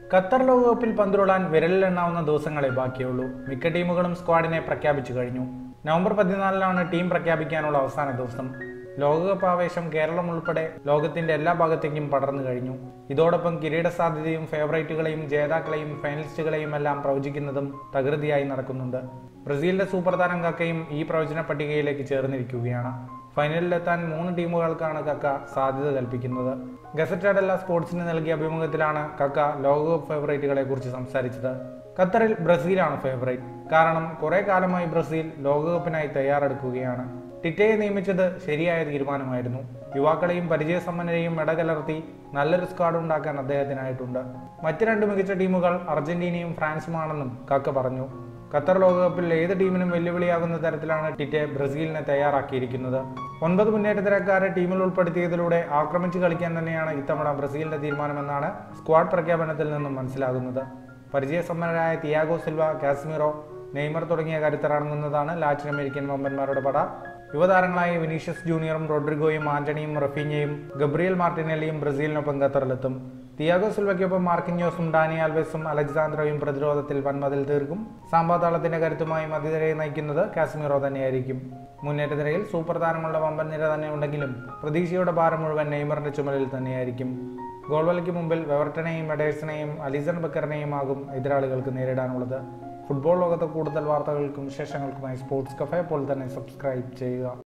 Qatar ലോകകപ്പിൽ പന്തുരുളാൻ വിരലിലെണ്ണാവുന്ന ദിവസങ്ങളെ ബാക്കിയുള്ളൂ മിക്ക ടീമുകളും സ്ക്വാഡിനെ പ്രഖ്യാപിച്ചു കഴിഞ്ഞു നവംബർ പതിനാലിനാണ് ടീം പ്രഖ്യാപിക്കാനുള്ള അവസാന ദിവസം ലോകകപ്പ് ആവേശം കേരളം ഉൾപ്പെടെ ലോകത്തിന്റെ എല്ലാ ഭാഗത്തേക്കും പടർന്നു കഴിഞ്ഞു ഇതോടൊപ്പം കിരീട സാധ്യതയും ഫേവറേറ്റുകളെയും ജേതാക്കളെയും ഫൈനലിസ്റ്റുകളെയും എല്ലാം പ്രവചിക്കുന്നതും തകൃതിയായി നടക്കുന്നുണ്ട് ബ്രസീലിന്റെ സൂപ്പർ താരം കക്കയും ഈ പ്രവചന പട്ടികയിലേക്ക് ചേർന്നിരിക്കുകയാണ് ഫൈനലിലെത്താൻ മൂന്ന് ടീമുകൾക്കാണ് കക്ക സാധ്യത കൽപ്പിക്കുന്നത് ഗസറ്റഡല്ല സ്പോർട്സിന് നൽകിയ അഭിമുഖത്തിലാണ് കക്ക ലോകകപ്പ് ഫേവറേറ്റുകളെ കുറിച്ച് സംസാരിച്ചത് ഖത്തറിൽ ബ്രസീലാണ് ഫേവറേറ്റ് കാരണം കുറെ കാലമായി ബ്രസീൽ ലോകകപ്പിനായി തയ്യാറെടുക്കുകയാണ് ടിറ്റയെ നിയമിച്ചത് ശരിയായ തീരുമാനമായിരുന്നു യുവാക്കളെയും പരിചയസമ്പന്നരെയും ഇടകലർത്തി നല്ലൊരു സ്ക്വാഡ് ഉണ്ടാക്കാൻ അദ്ദേഹത്തിനായിട്ടുണ്ട് മറ്റ് രണ്ട് മികച്ച ടീമുകൾ അർജന്റീനയും ഫ്രാൻസുമാണെന്നും കക്ക പറഞ്ഞു ഖത്തർ ലോകകപ്പിൽ ഏത് ടീമിനും വെല്ലുവിളിയാകുന്ന തരത്തിലാണ് ടിറ്റെ ബ്രസീലിനെ തയ്യാറാക്കിയിരിക്കുന്നത് ഒൻപത് മുന്നേറ്റക്കാരെ ടീമിൽ ഉൾപ്പെടുത്തിയതിലൂടെ ആക്രമിച്ചു കളിക്കാൻ തന്നെയാണ് ഇത്തവണ ബ്രസീലിന്റെ തീരുമാനമെന്നാണ് സ്ക്വാഡ് പ്രഖ്യാപനത്തിൽ നിന്നും മനസ്സിലാകുന്നത് പരിചയസമ്പന്നരായ തിയാഗോ സിൽവ കാസ്മിറോ നെയ്മർ തുടങ്ങിയ കരുത്തറടങ്ങുന്നതാണ് ലാറ്റിൻ അമേരിക്കൻ വമ്പന്മാരുടെ പട യുവതാരങ്ങളായ വിനീഷ്യസ് ജൂനിയറും റോഡ്രിഗോയും ആന്റണിയും റഫീഞ്ഞയും ഗബ്രിയൽ മാർട്ടിനെല്ലിയും ബ്രസീലിനൊപ്പം ഖത്തറിലെത്തും തിയാഗോ സിൽവയ്ക്കൊപ്പം മാർക്കിന്യോസും ഡാനി ആൽവെസും അലക്സാന്ദ്രോയും പ്രതിരോധത്തിൽ വൻമതിൽ തീർക്കും സാമ്പാതാളത്തിന്റെ കരുത്തുമായി മധ്യനിരയെ നയിക്കുന്നത് കാശ്മീറോ തന്നെയായിരിക്കും മുന്നേറ്റ നിരയിൽ സൂപ്പർ താരമുള്ള വമ്പൻ നിര തന്നെ ഉണ്ടെങ്കിലും പ്രതീക്ഷയുടെ ഭാരം മുഴുവൻ നെയ്മറിന്റെ ചുമലിൽ തന്നെയായിരിക്കും ഗോൾവലയ്ക്ക് മുമ്പിൽ വെവർട്ടനെയും എഡേഴ്സണെയും അലിസൺ ബക്കറിനെയും ആകും എതിരാളികൾക്ക് നേരിടാനുള്ളത് ഫുട്ബോൾ ലോകത്തെ കൂടുതൽ വാർത്തകൾക്കും വിശേഷങ്ങൾക്കുമായി സ്പോർട്സ് കഫേ പോലെ തന്നെ സബ്സ്ക്രൈബ് ചെയ്യുക